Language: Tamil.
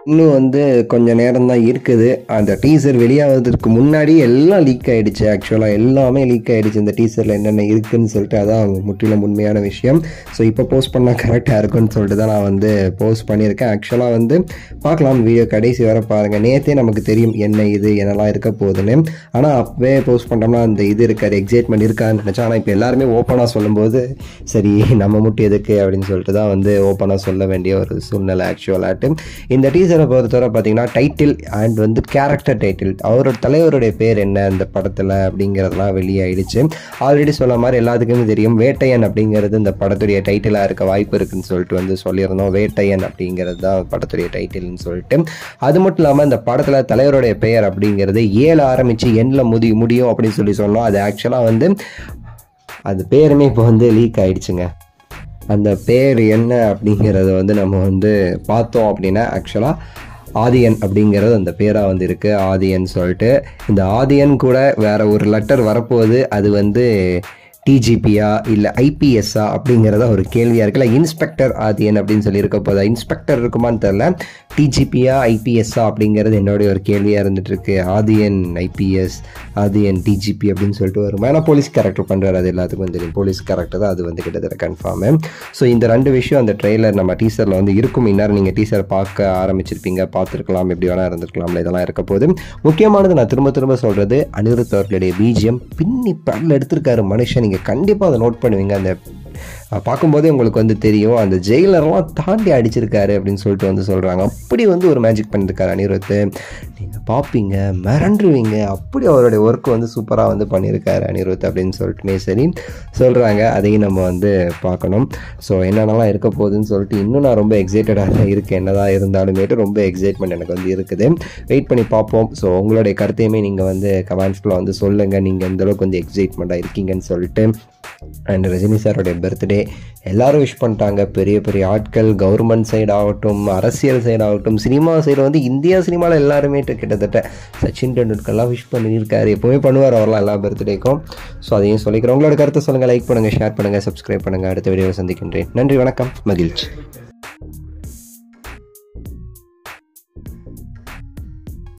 இன்னும் வந்து கொஞ்சம் நேரம் தான் இருக்குது அந்த டீசர் வெளியாகிறதுக்கு முன்னாடி எல்லாம் லீக் ஆயிடுச்சு ஆக்சுவலாக எல்லாமே லீக் ஆயிடுச்சு இந்த டீசரில் என்னென்ன இருக்குன்னு சொல்லிட்டு அதான் முற்றிலும் உண்மையான விஷயம் ஸோ இப்போ போஸ்ட் பண்ணால் கரெக்டாக இருக்கும்னு சொல்லிட்டு தான் நான் வந்து போஸ்ட் பண்ணியிருக்கேன் ஆக்சுவலாக வந்து பார்க்கலாம் வீடியோ கடைசி வர பாருங்கள் நேற்றே நமக்கு தெரியும் என்ன இது என்னெல்லாம் இருக்க போகுதுன்னு ஆனால் அப்பவே போஸ்ட் பண்ணோம்னா அந்த இது இருக்காது எக்ஸைட்மெண்ட் இருக்கான்னு நினச்சேன் ஆனால் இப்போ எல்லாருமே ஓப்பனாக சொல்லும்போது சரி நம்ம மட்டும் எதுக்கு அப்படின்னு சொல்லிட்டு தான் வந்து ஓப்பனாக சொல்ல வேண்டிய ஒரு சூழ்நிலை ஆக்சுவலாட்டு இந்த டீசரை பொறுத்தவரை பார்த்தீங்கன்னா டைட்டில் அண்ட் வந்து கேரக்டர் டைட்டில் அவரோட தலைவருடைய பேர் என்ன அந்த படத்தில் அப்படிங்கிறதுலாம் வெளியாயிடுச்சு ஆல்ரெடி சொன்ன மாதிரி எல்லாத்துக்குமே தெரியும் வேட்டையன் அப்படிங்கிறது இந்த படத்துடைய டைட்டிலாக இருக்க வாய்ப்பு இருக்குன்னு சொல்லிட்டு வந்து சொல்லியிருந்தோம் வேட்டையன் அப்படிங்கிறது தான் படத்துடைய டைட்டில்னு சொல்லிட்டு அது மட்டும் இல்லாமல் இந்த படத்தில் தலைவருடைய பெயர் அப்படிங்கிறது ஏழு ஆரம்பித்து எண்ணில் முடி முடியும் அப்படின்னு சொல்லி சொன்னோம் அது ஆக்சுவலாக வந்து அது பேருமே இப்போ வந்து லீக் ஆயிடுச்சுங்க அந்த பேர் என்ன அப்படிங்கிறத வந்து நம்ம வந்து பார்த்தோம் அப்படின்னா ஆக்சுவலாக ஆதியன் அப்படிங்கிறது அந்த பேராக வந்து இருக்குது ஆதியன் சொல்லிட்டு இந்த ஆதியன் கூட வேற ஒரு லெட்டர் வரப்போகுது அது வந்து டிஜிபியா இல்லை ஐபிஎஸ்ஸா அப்படிங்கிறத ஒரு கேள்வியாக இருக்குல்ல இன்ஸ்பெக்டர் ஆதியன் அப்படின்னு சொல்லி இருக்க போதா இன்ஸ்பெக்டர் இருக்குமான்னு தெரில டிஜிபியா ஐபிஎஸ்ஸா அப்படிங்கிறது என்னுடைய ஒரு கேள்வியாக இருந்துட்டு இருக்கு ஆதியன் ஐபிஎஸ் ஆதியன் டிஜிபி அப்படின்னு சொல்லிட்டு வரும் ஏன்னா போலீஸ் கேரக்டர் பண்ணுறாரு அது எல்லாத்துக்கும் தெரியும் போலீஸ் கேரக்டர் தான் அது வந்து கிட்டத்தட்ட கன்ஃபார்மு ஸோ இந்த ரெண்டு விஷயம் அந்த ட்ரெய்லர் நம்ம டீசரில் வந்து இருக்கும் இந்நேரம் நீங்கள் டீசர் பார்க்க ஆரம்பிச்சிருப்பீங்க பார்த்துருக்கலாம் எப்படி வேணால் இருந்திருக்கலாம்ல இதெல்லாம் இருக்க போது முக்கியமானது நான் திரும்ப திரும்ப சொல்கிறது அனிருத் அவர்களுடைய பிஜிஎம் பின்னி படல் எடுத்திருக்காரு மனுஷன் நீங்கள் கண்டிப்பாக அதை நோட் பண்ணுவீங்க அந்த அஹ், பார்க்கும்போதே உங்களுக்கு வந்து தெரியும் அந்த ஜெயிலர்லாம் தாண்டி அடிச்சிருக்காரு அப்படின்னு சொல்லிட்டு வந்து சொல்கிறாங்க அப்படி வந்து ஒரு மேஜிக் பண்ணியிருக்காரு அனிருத் நீங்கள் பார்ப்பீங்க மிரண்டுருவீங்க அப்படி அவருடைய ஒர்க் வந்து சூப்பராக வந்து பண்ணியிருக்காரு அனிருத் அப்படின்னு சொல்லிட்டுமே சரி சொல்கிறாங்க அதையும் நம்ம வந்து பார்க்கணும் ஸோ என்னென்னலாம் இருக்க போகுதுன்னு சொல்லிட்டு இன்னும் நான் ரொம்ப எக்ஸைட்டடாக தான் இருக்கேன் என்னதான் இருந்தாலுமேட்டு ரொம்ப எக்ஸைட்மெண்ட் எனக்கு வந்து இருக்குது வெயிட் பண்ணி பார்ப்போம் ஸோ உங்களுடைய கருத்தையுமே நீங்கள் வந்து கமெண்ட்ஸில் வந்து சொல்லுங்கள் நீங்கள் எந்த அளவுக்கு வந்து எக்ஸைட்மெண்ட்டாக இருக்கீங்கன்னு சொல்லிட்டு அண்ட் ரஜினி சாரோடைய பர்த்டே எல்லாரும் விஷ் பண்ணிட்டாங்க பெரிய பெரிய ஆட்கள் கவர்மெண்ட் சைடு ஆகட்டும் அரசியல் சைடு ஆகட்டும் சினிமா சைடு வந்து இந்தியா சினிமாவில் எல்லாருமே கிட்டத்தட்ட சச்சின் டெண்டுல்கர்லாம் விஷ் பண்ணியிருக்காரு எப்போவுமே பண்ணுவார் அவர்லாம் எல்லா பர்த்டேக்கும் ஸோ அதையும் சொல்லிக்கிறேன் உங்களோட கருத்தை சொல்லுங்கள் லைக் பண்ணுங்கள் ஷேர் பண்ணுங்கள் சப்ஸ்கிரைப் பண்ணுங்கள் அடுத்த வீடியோவை சந்திக்கின்றேன் நன்றி வணக்கம் மகிழ்ச்சி